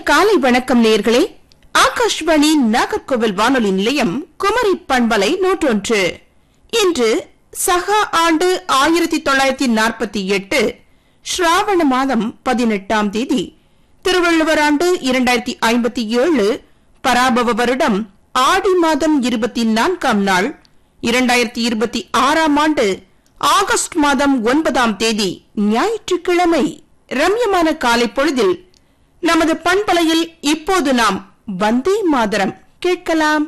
காலை வணக்கம் நேர்களே ஆகாஷ்வாணி நாகர்கோவில் வானொலி நிலையம் குமரி பண்பலை நூற்றொன்று இன்று சகா ஆண்டு ஆயிரத்தி தொள்ளாயிரத்தி நாற்பத்தி எட்டு ஸ்ராவண மாதம் பதினெட்டாம் தேதி திருவள்ளுவர் ஆண்டு இரண்டாயிரத்தி ஐம்பத்தி ஏழு பராபவ வருடம் ஆடி மாதம் இருபத்தி நான்காம் நாள் இரண்டாயிரத்தி இருபத்தி ஆறாம் ஆண்டு ஆகஸ்ட் மாதம் ஒன்பதாம் தேதி ஞாயிற்றுக்கிழமை ரம்யமான காலை பொழுதில் நமது பண்பலையில் இப்போது நாம் வந்தே மாதரம் கேட்கலாம்